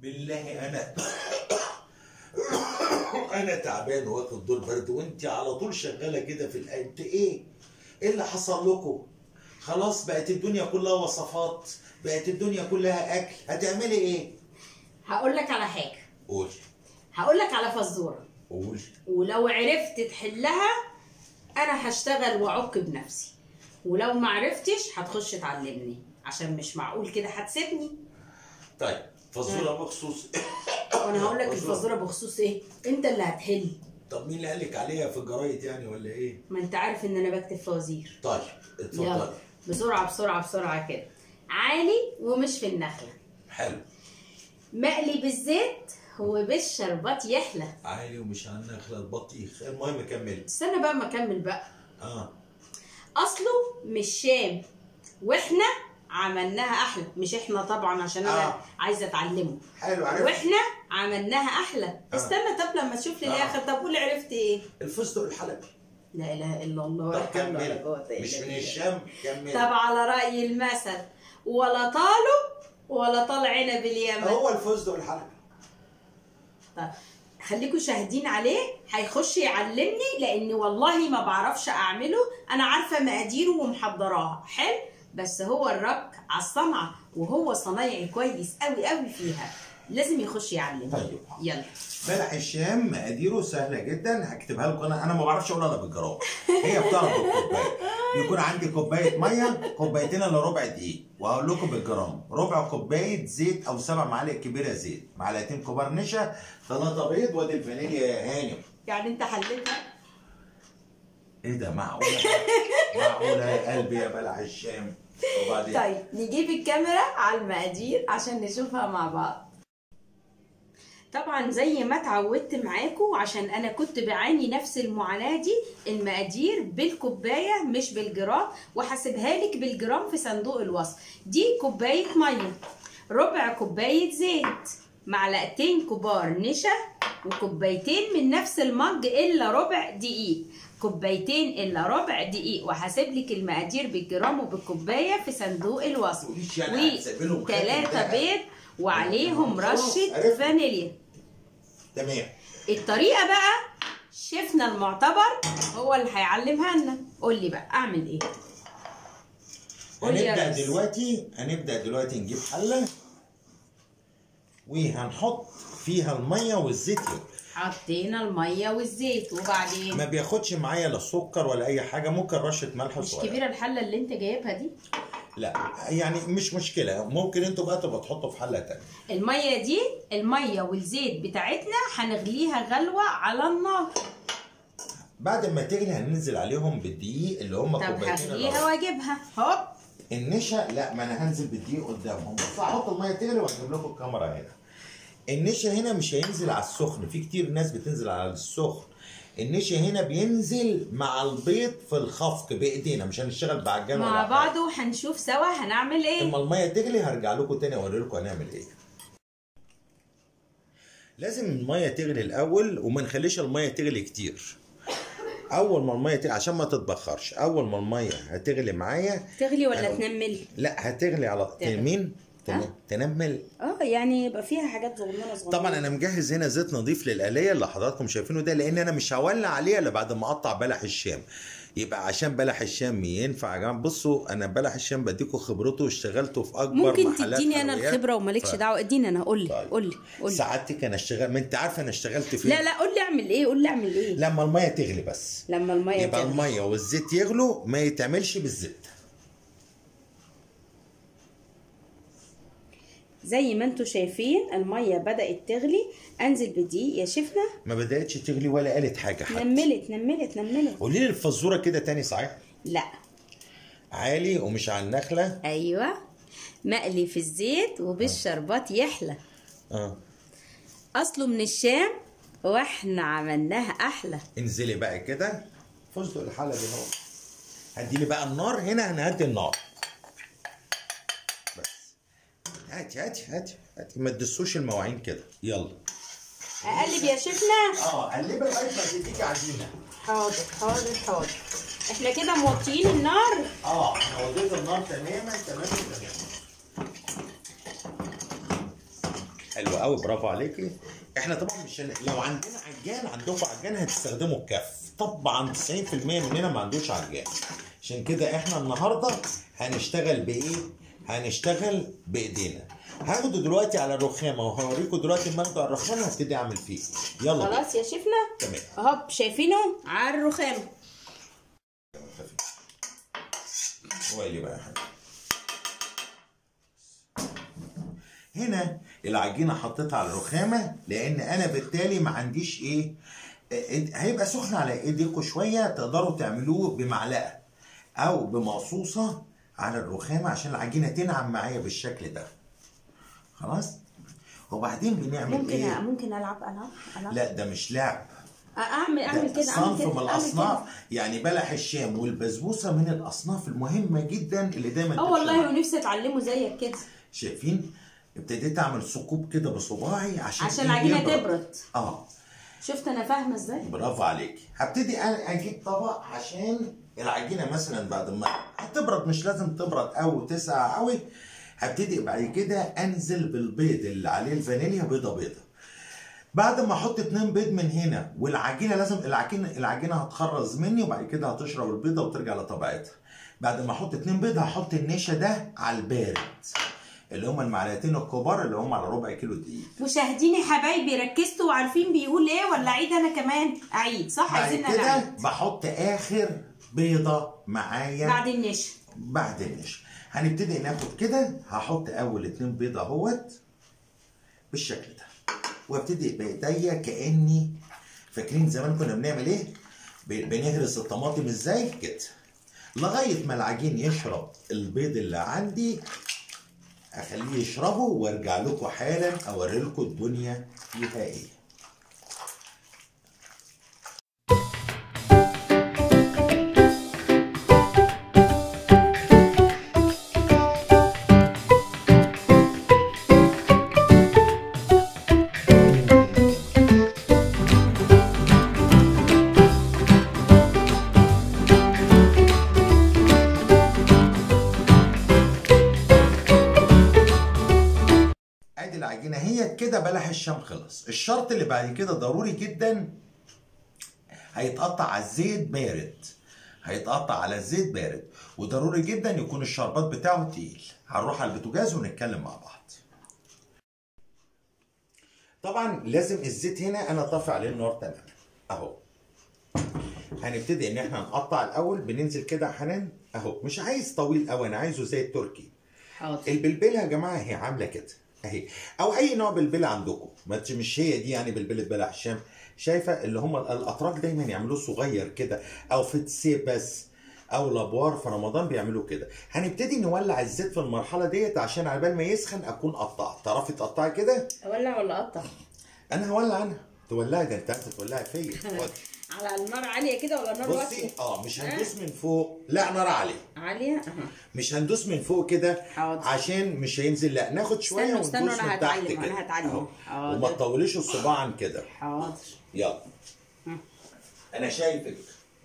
بالله انا انا تعبان واخد دور برد وانت على طول شغاله كده في الأ- انت ايه ايه اللي حصل لكم خلاص بقت الدنيا كلها وصفات بقت الدنيا كلها اكل هتعملي ايه هقول لك على حاجه قولي هقول لك على فزوره قولي ولو عرفت تحلها انا هشتغل واعك بنفسي ولو ما عرفتش هتخش تعلمني عشان مش معقول كده هتسيبني طيب فزوره بخصوص وانا هقول لك فزورة. الفزوره بخصوص ايه انت اللي هتحل طب مين اللي قالك عليها في الجرايد يعني ولا ايه ما انت عارف ان انا بكتب فوازير طيب يلا اتفضلي بسرعه بسرعه بسرعه كده عالي ومش في النخله حلو مقلي بالزيت وبالشربات يحلى عالي ومش على النخله البطيخ المهم كملي استنى بقى ما اكمل بقى اه اصله مش شام واحنا عملناها احلى مش احنا طبعا عشان انا آه. عايزه اتعلمه حلو عرفت واحنا عملناها احلى استنى طب لما تشوف لي آه. الاخر طب قول عرفت ايه الفستق الحلبي لا اله الا الله ولا طب حول ولا كملي قوه الا مش من بالله. الشام كملي طب على راي المثل ولا طالوا ولا طال عنب اليمن هو الفستق الحلبي طب خليكم شاهدين عليه هيخش يعلمني لاني والله ما بعرفش اعمله انا عارفه مقاديره ومحضراها حلو بس هو الرك على الصنعه وهو صنايعي كويس قوي قوي فيها لازم يخش يعلمني طيب. يلا بلح الشام مقاديره سهله جدا هكتبها لكم انا انا ما بعرفش اقولها الا بالجرام هي بتعرف بالكوبايه يكون عندي كوبايه ميه كوبايتين الا ربع دقيق وهقول لكم بالجرام ربع كوبايه زيت او سبع معالق كبيره زيت معلقتين كبار نشا ثلاثه بيض وادي الفانيليا يا هانم يعني انت حلتها ايه ده معقوله معقوله يا قلبي يا بلح الشام وبعدين طيب نجيب الكاميرا على المقادير عشان نشوفها مع بعض طبعا زي ما اتعودت معاكم عشان انا كنت بعاني نفس المعاناه دي المقادير بالكوبايه مش بالجرام وهسيبها لك بالجرام في صندوق الوصف دي كوبايه ميه ربع كوبايه زيت معلقتين كبار نشا وكوبايتين من نفس المج الا ربع دقيق كوبايتين الا ربع دقيق وهسيب لك المقادير بالجرام وبالكوبايه في صندوق الوصف تقوليش يعني هتسيبي لهم خاتم وثلاثة دهب. بيض وعليهم خلاص، رشة عرفت. فانيليا تمام الطريقة بقى شيفنا المعتبر هو اللي هيعلمها لنا قول لي بقى اعمل ايه قول لي يا هنبدا ريس. دلوقتي هنبدا دلوقتي نجيب حله وهنحط فيها الميه والزيت يغلي حطينا المية والزيت وبعدين ما بياخدش معايا لا سكر ولا اي حاجه ممكن رشه ملح مش صغيره كبيرة الحلة اللي انت جايبها دي لا يعني مش مشكله ممكن انتوا بقى تبقى تحطوا في حله تانية المية دي المية والزيت بتاعتنا هنغليها غلوة على النار بعد ما تغلي هننزل عليهم بالدقيق اللي هم طب كوبايتين هغليها الأول. واجيبها هوب النشا لا ما انا هنزل بالدقيق قدامهم بس هحط الميه تغلي وهجيب لكم الكاميرا هنا النشا هنا مش هينزل على السخن في كتير ناس بتنزل على السخن النشا هنا بينزل مع البيض في الخفق بايدينا مش هنشتغل بعجان ولا مع حاجة. بعض وهنشوف سوا هنعمل ايه اما الميه تغلي هرجع لكم تاني اوري لكم هنعمل ايه لازم الميه تغلي الاول وما نخليش الميه تغلي كتير اول ما الميه تغلي عشان ما تتبخرش اول ما الميه هتغلي معايا تغلي ولا أيوة. تنمل لا هتغلي على تغلي. مين ها؟ تنمل اه يعني يبقى فيها حاجات صغننه صغننه طبعا انا مجهز هنا زيت نظيف للآلية اللي حضراتكم شايفينه ده لان انا مش هولع عليها الا بعد ما اقطع بلح الشام يبقى عشان بلح الشام ينفع يا جماعه بصوا انا بلح الشام بديكم خبرته واشتغلته في اكبر ممكن محلات تديني انا حلويات. الخبره ومالكش ف- دعوه اديني انا قول لي طيب. قول لي قول لي سعادتك انا اشتغل ما انت عارفه انا اشتغلت فين لا لا قول لي اعمل ايه قول لي اعمل ايه لما الميه تغلي بس لما الميه يبقى تغلي. الميه والزيت يغلوا ما يتعملش بالزيت زي ما انتم شايفين الميه بدات تغلي انزل بدقيق يا شفنا ما بداتش تغلي ولا قالت حاجه حتى نملت نملت نملت قولي لي الفزوره كده تاني صحيح لا عالي ومش على النخله ايوه مقلي في الزيت وبالشربات يحلى اه اصله من الشام واحنا عملناها احلى انزلي بقى كده فستق الحلبي اهو هدي لي بقى النار هنا هنهدي النار بس هاتي هاتي هاتي هاتي ما تدسوش المواعين كده يلا اقلب يا شفنا اه قلبي لغايه ما تديكي عجينه حاضر حاضر حاضر احنا كده موطيين النار اه انا وديت النار تماما تماما تماما حلو قوي برافو عليكي احنا طبعا مش هن... لو عندنا عجان عندكم عجان هتستخدموا الكف طبعا 90% مننا ما عندوش عجان عشان كده احنا النهارده هنشتغل بايه هنشتغل بايدينا هاخده دلوقتي على الرخامه وهوريكم دلوقتي لما اخده على الرخامه هبتدي اعمل فيه يلا بينا. خلاص يا شيفنا تمام اهو شايفينه على الرخام هو اللي بقى يا حبيبي هنا العجينه حطيتها على الرخامه لان انا بالتالي ما عنديش ايه إيه- هيبقى سخن على ايديكم شويه تقدروا تعملوه بمعلقه او بمقصوصه على الرخامه عشان العجينه تنعم معايا بالشكل ده خلاص وبعدين بنعمل ممكن ايه ممكن العب العب العب لا ده مش لعب اعمل اعمل ده كده اعمل صنف كده من اعمل الاصناف كده. يعني بلح الشام والبسبوسه من الاصناف المهمه جدا اللي دايما اه والله تتشرب. ونفسي اتعلمه زيك كده شايفين ابتديت اعمل ثقوب كده بصباعي عشان عشان إيه العجينه يبرد. تبرد اه شفت انا فاهمه ازاي برافو عليك هبتدي انا اجيب طبق عشان العجينه مثلا بعد ما هتبرد مش لازم تبرد او تسقع قوي هبتدي بعد كده انزل بالبيض اللي عليه الفانيليا بيضه بيضه بعد ما احط اتنين بيض من هنا والعجينه لازم العجينه العجينه هتخرز مني وبعد كده هتشرب البيضه وترجع لطبيعتها بعد ما احط اتنين بيض هحط النشا ده على البارد اللي هم المعلقتين الكبار اللي هم على ربع كيلو دقيق مشاهديني حبايبي ركزتوا وعارفين بيقول ايه ولا اعيد انا كمان اعيد صح بعد عايزين كده نعيد بحط اخر بيضه معايا بعد النشا بعد النشا هنبتدي ناخد كده هحط اول اتنين بيضه اهوت بالشكل ده وابتدي بايديا كاني فاكرين زمان كنا بنعمل ايه ب- بنهرس الطماطم ازاي كده لغايه ما العجين يشرب البيض اللي عندي اخليه يشربه وارجع لكم حالا اوري لكم الدنيا فيها ايه ادي العجينه هي كده بلح الشام خلص الشرط اللي بعد كده ضروري جدا هيتقطع على الزيت بارد هيتقطع على الزيت بارد وضروري جدا يكون الشربات بتاعه تقيل هنروح على البوتاجاز ونتكلم مع بعض طبعا لازم الزيت هنا انا طافي عليه النار تماما اهو هنبتدي ان احنا نقطع الاول بننزل كده يا حنان اهو مش عايز طويل قوي انا عايزه زي التركي حاضر البلبله يا جماعه هي عامله كده اهي او اي نوع بلبله عندكم ما ت- مش هي دي يعني بلبله بلح الشام شايفه اللي هم الاتراك دايما يعملوه صغير كده او في تسيب بس او لابوار في رمضان بيعملوا كده هنبتدي نولع الزيت في المرحله ديت عشان على بال ما يسخن اكون قطعت تعرفي تقطعي كده اولع ولا اقطع انا هولع انا تولعي ده انت عايزه تولعي فيا خد. على النار عاليه كده ولا نار بصي واطيه اه مش هندوس من فوق لا نار عاليه عاليه اها مش هندوس من فوق كده حاضر. عشان مش هينزل لا ناخد شويه استنوا- وندوس استنوا، من أنا تحت هتعلم، كده أنا هتعلم. أهو. حاضر. وما تطوليش الصباع عن كده حاضر يلا مم. انا شايفك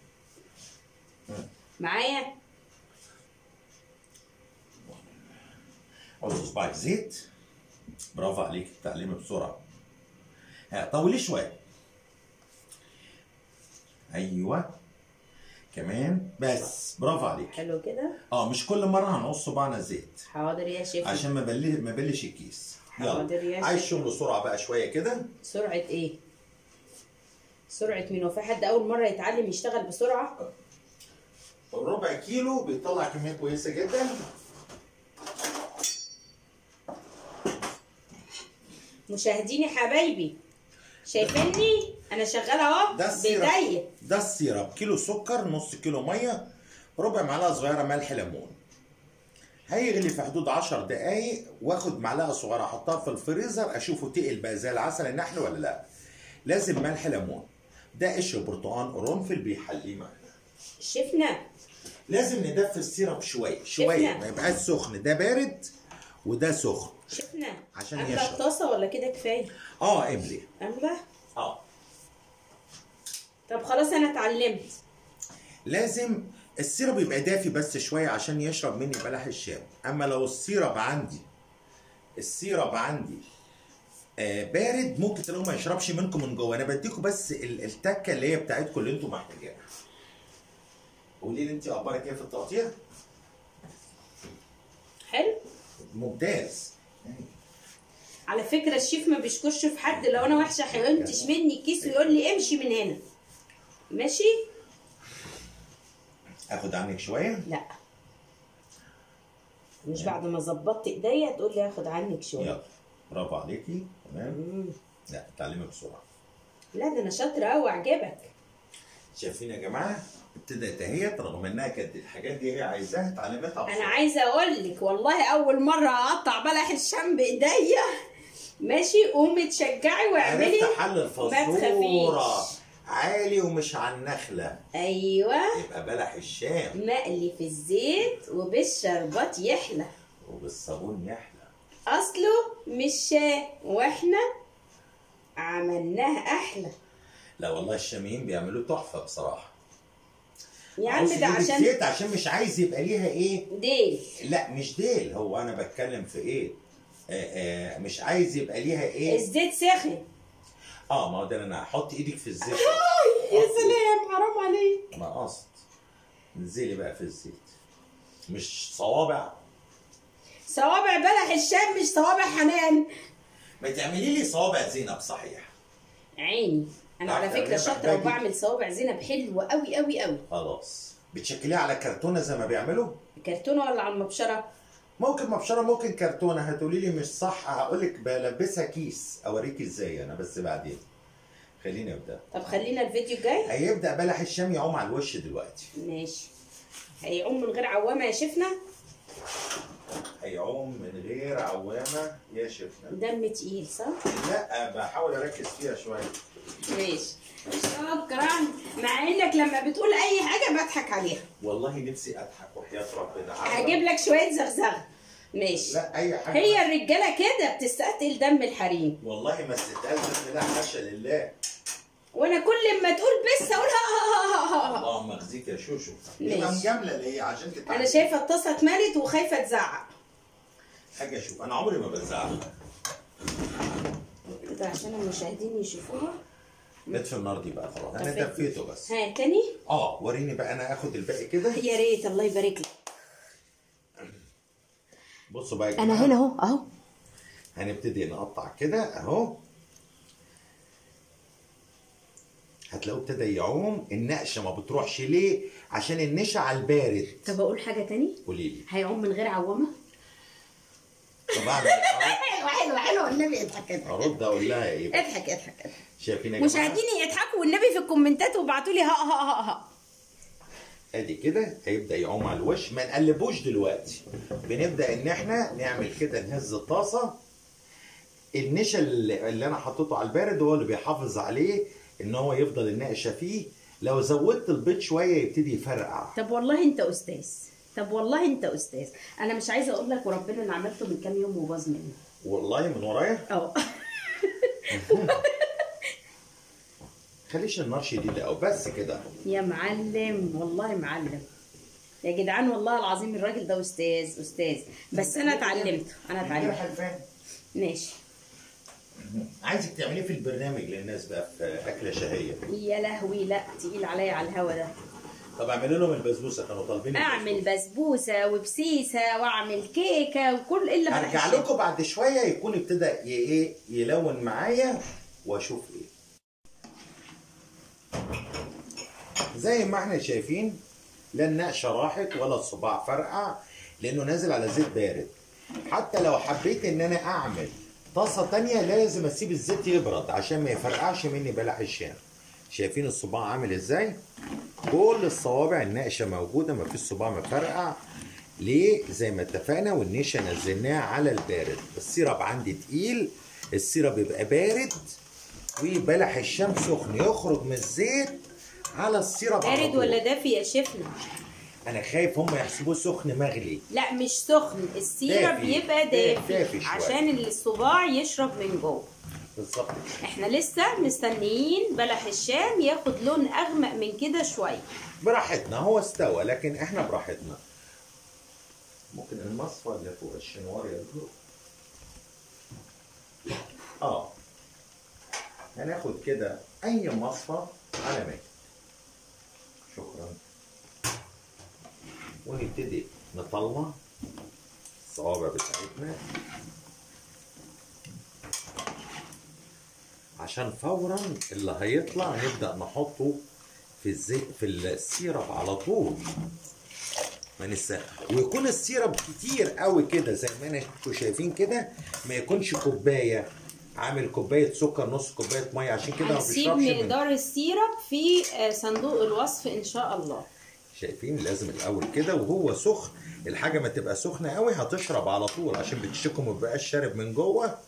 معايا عاوز صباعك زيت برافو عليك التعليم بسرعه ها طولي شويه ايوه كمان بس برافو عليك حلو كده اه مش كل مره هنقص صباعنا زيت حاضر يا شيف عشان ما بل ما بلش الكيس حاضر يا يلا عايز شيخ. شغل بسرعه بقى شويه كده سرعه ايه سرعه مين وفي حد اول مره يتعلم يشتغل بسرعه ربع كيلو بيطلع كميه كويسه جدا مشاهديني حبايبي شايفيني انا شغاله اهو ده السيرب بايديا ده السيرب كيلو سكر نص كيلو ميه ربع معلقه صغيره ملح ليمون هيغلي في حدود 10 دقايق واخد معلقه صغيره احطها في الفريزر اشوفه تقل بقى زي العسل النحل ولا لا لازم ملح ليمون ده قشر برتقال قرنفل بيحليه معانا شفنا لازم ندفي السيرب شويه شويه شفنا. ما يبقاش سخن ده بارد وده سخن شفنا عشان أملى يشرب. الطاسه ولا كده كفايه اه املي املى اه طب خلاص انا اتعلمت لازم السيرب يبقى دافي بس شويه عشان يشرب مني بلح الشام اما لو السيرب عندي السيرب عندي آه بارد ممكن تلاقوه ما يشربش منكم من جوه انا بديكم بس ال- التكه اللي هي بتاعتكم اللي انتم محتاجينها قولي لي انت اخبارك ايه في التقطيع حلو ممتاز على فكره الشيف ما بيشكرش في حد لو انا وحشه هينتش مني الكيس ويقول لي امشي من هنا ماشي اخد عنك شويه لا مش بعد ما ظبطت ايديا تقول لي هاخد عنك شويه يلا برافو عليكي تمام مم. لا اتعلمي بسرعه لا ده انا شاطره قوي عجبك شايفين يا جماعه ابتدت اهيت رغم انها كانت الحاجات دي هي عايزاها اتعلمتها انا بسرعه عايزه اقول لك والله اول مره اقطع بلح الشام بايديا ماشي قومي تشجعي واعملي عرفت حل ما الفزوره تخافيش. عالي ومش على النخله ايوه يبقى بلح الشام مقلي في الزيت وبالشربات يحلى وبالصابون يحلى اصله مش شاي واحنا عملناه احلى لا والله الشاميين بيعملوه تحفه بصراحه يا عاوز عم ده يجيب عشان زيت عشان مش عايز يبقى ليها ايه ديل لا مش ديل هو انا بتكلم في ايه آه آه مش عايز يبقى ليها ايه الزيت سخن اه ما هو ده انا هحط ايدك في الزيت يا سلام حرام عليك ما قصد انزلي بقى في الزيت مش صوابع صوابع بلح الشام مش صوابع حنان ما تعملي لي صوابع زينب صحيح عيني انا على بعرف فكره أعملها شاطره بحباجي. وبعمل صوابع زينب حلوه قوي قوي قوي خلاص بتشكليها على كرتونه زي ما بيعملوا كرتونه ولا على المبشره ممكن مبشره ممكن كرتونه هتقولي لي مش صح هقول لك بلبسها كيس اوريكي ازاي انا بس بعدين خليني ابدا طب خلينا الفيديو الجاي هيبدا بلح الشام يعوم على الوش دلوقتي ماشي هيعوم من غير عوامه يا شفنا هيعوم من غير عوامه يا شيخنا دم تقيل صح لا بحاول اركز فيها شويه ماشي شكرا مع انك لما بتقول اي حاجه بضحك عليها والله نفسي اضحك وحياه ربنا عارفة؟ هجيب لك شويه زغزغه ماشي لا اي حاجه هي الرجاله كده بتستقتل دم الحريم والله ما استتقال بسم الله حاشا لله وانا كل ما تقول بس اقول ها ها ها ها ها. اللهم اخزيك يا شوشو ماشي. يبقى مجامله ليه عشان تتعلم انا شايفه الطاسه اتملت وخايفه تزعق حاجه اشوف انا عمري ما بزعل كده عشان المشاهدين يشوفوها نطفي النار دي بقى خلاص انا طفيت. دفيته بس ها تاني اه وريني بقى انا اخد الباقي كده يا ريت الله يبارك لك بصوا بقى يا انا جماعة. هنا اهو اهو هنبتدي نقطع كده اهو هتلاقوه ابتدى يعوم النقشه ما بتروحش ليه عشان النشا على البارد طب اقول حاجه تاني قولي لي هيعوم من غير عوامه طب اعمل أرد- حلو حلو حلو والنبي اضحك اضحك ارد اقول لها ايه بقى؟ اضحك اضحك اضحك شايفين يا جماعه مشاهديني يضحكوا والنبي في الكومنتات وابعتوا لي ها ها ها ها ادي كده هيبدا يعوم على الوش ما نقلبوش دلوقتي بنبدا ان احنا نعمل كده نهز الطاسه النشا اللي اللي انا حطيته على البارد هو اللي بيحافظ عليه ان هو يفضل النقشه فيه لو زودت البيض شويه يبتدي يفرقع طب والله انت استاذ طب والله انت استاذ انا مش عايزه اقول لك وربنا انا عملته من كام يوم وباظ مني والله من ورايا اه خليش النار شديده قوي بس كده يا معلم والله معلم يا جدعان والله العظيم الراجل ده استاذ استاذ بس انا اتعلمت انا اتعلمت حلفان ماشي عايزك تعمليه في البرنامج للناس بقى في اكله شهيه يا لهوي لا تقيل عليا على الهوا ده طب اعملي لهم البسبوسه كانوا طالبين اعمل البسبوسة. بسبوسه وبسيسه واعمل كيكه وكل الا بلح هرجع الشام. لكم بعد شويه يكون ابتدى ي- ايه يلون معايا واشوف ايه زي ما احنا شايفين لا النقشه راحت ولا الصباع فرقع لانه نازل على زيت بارد حتى لو حبيت ان انا اعمل طاسه تانية لازم اسيب الزيت يبرد عشان ما يفرقعش مني بلح الشام شايفين الصباع عامل ازاي كل الصوابع النقشه موجوده ما فيش صباع مفرقع ليه زي ما اتفقنا والنشا نزلناها على البارد السيرب عندي تقيل السيرب يبقى بارد وبلح الشام سخن يخرج من الزيت على السيرب على بارد طول. ولا دافي يا شيفنا انا خايف هم يحسبوه سخن مغلي لا مش سخن السيرب دافي. يبقى دافي دافي شوية. عشان الصباع يشرب من جوه بالظبط كده. احنا لسه مستنيين بلح الشام ياخد لون اغمق من كده شويه براحتنا هو استوى لكن احنا براحتنا ممكن المصفى اللي فوق الشنوار يا دكتور اه هناخد كده اي مصفى على مهل شكرا ونبتدي نطلع الصوابع بتاعتنا عشان فورا اللي هيطلع نبدا نحطه في الزيت في السيرب على طول ما ننسى ويكون السيرب كتير قوي كده زي ما انا انتوا شايفين كده ما يكونش كوبايه عامل كوبايه سكر نص كوبايه ميه عشان كده ما هنسيب بيشربش من مقدار السيرب في آه، صندوق الوصف ان شاء الله شايفين لازم الاول كده وهو سخن الحاجه ما تبقى سخنه قوي هتشرب على طول عشان بتشيكم ما بيبقاش شارب من جوه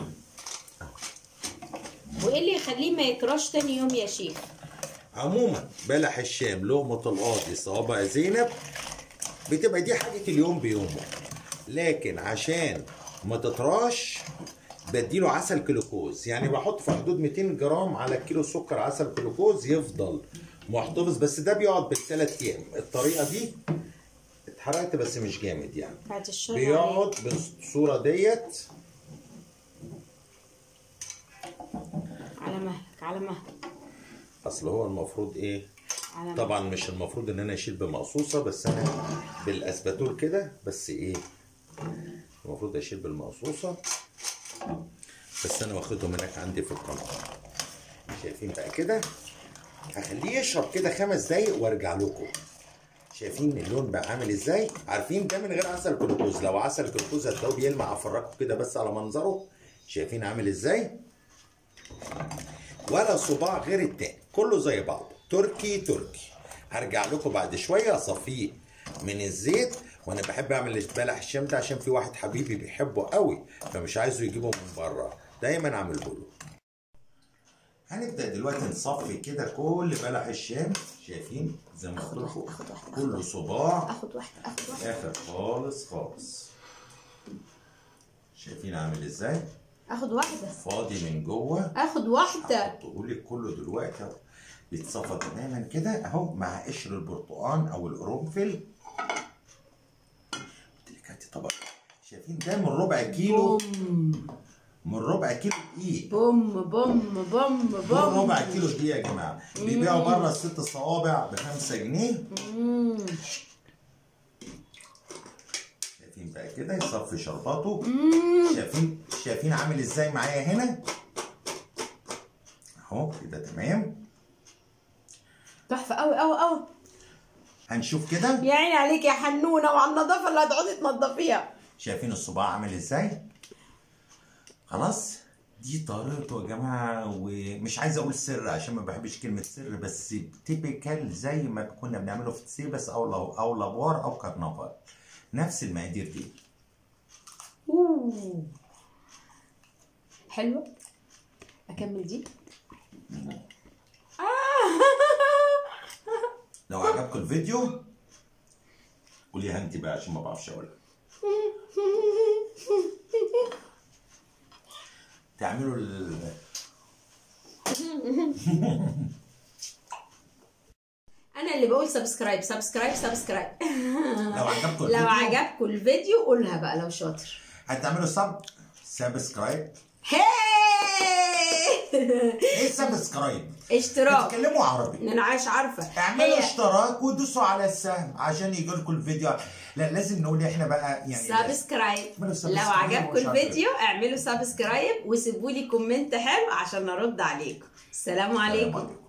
وايه اللي يخليه ما يكراش تاني يوم يا شيخ عموما بلح الشام لقمه القاضي صوابع زينب بتبقى دي حاجه اليوم بيومه لكن عشان ما تطراش بديله عسل جلوكوز يعني بحط في حدود 200 جرام على كيلو سكر عسل جلوكوز يفضل محتفظ بس ده بيقعد بالثلاث ايام الطريقه دي اتحرقت بس مش جامد يعني بعد الشر عليك. بيقعد بالصوره ديت على مهلك على مهلك اصل هو المفروض ايه على مهلك طبعا مش المفروض ان انا اشيل بمقصوصه بس انا بالاسباتول كده بس ايه المفروض اشيل بالمقصوصه بس انا واخدهم هناك عندي في القناه شايفين بقى كده هخليه يشرب كده خمس دقايق وارجع لكم شايفين اللون بقى عامل ازاي عارفين ده من غير عسل جلوكوز لو عسل جلوكوز هتلاقوه بيلمع افرجكم كده بس على منظره شايفين عامل ازاي ولا صباع غير التاني كله زي بعض تركي تركي هرجع لكم بعد شويه اصفيه من الزيت وانا بحب اعمل بلح الشام ده عشان في واحد حبيبي بيحبه قوي فمش عايزه يجيبه من بره دايما اعمله له هنبدا دلوقتي نصفي كده كل بلح الشام شايفين زي ما قلت لكم اخد واحده كله صباع اخد واحده اخد واحده اخر خالص خالص شايفين عامل ازاي اخد واحده فاضي من جوه اخد واحده هحطهولك كله دلوقتي اهو بيتصفى تماما كده اهو مع قشر البرتقال او القرنفل قلت لك هاتي طبق شايفين ده من ربع كيلو بوم من ربع كيلو دقيق بوم بوم بوم دول بوم ربع كيلو دقيق يا جماعه بيبيعوا بره الست صوابع ب 5 جنيه مم. شايفين بقى كده يصفي شرباته مم. شايفين شايفين عامل ازاي معايا هنا اهو كده تمام تحفه قوي قوي قوي هنشوف كده يا عيني عليك يا حنونه وعلى النظافه اللي هتقعدي تنضفيها شايفين الصباع عامل ازاي خلاص دي طريقته يا جماعه ومش عايز اقول سر عشان ما بحبش كلمه سر بس تيبيكال زي ما كنا بنعمله في تسيبس او لو او لابوار او كرنفال نفس المقادير دي أوه. حلوه اكمل دي لو عجبكم الفيديو قوليها انت بقى عشان ما بعرفش اقولها تعملوا ال... انا اللي بقول سبسكرايب سبسكرايب سبسكرايب لو عجبكم لو الفيديو عجبكم الفيديو قولها بقى لو شاطر هتعملوا سب سبسكرايب هي ايه سبسكرايب اشتراك بتتكلموا عربي انا عايش عارفه اعملوا هي اشتراك ودوسوا على السهم عشان يجي لكم الفيديو لا لازم نقول احنا بقى يعني سبسكرايب اعملوا لو سبسكرايب عجبكم ومش عارف إيه. الفيديو اعملوا سبسكرايب وسيبوا لي كومنت حلو عشان ارد عليكم السلام السلام عليكم عليكم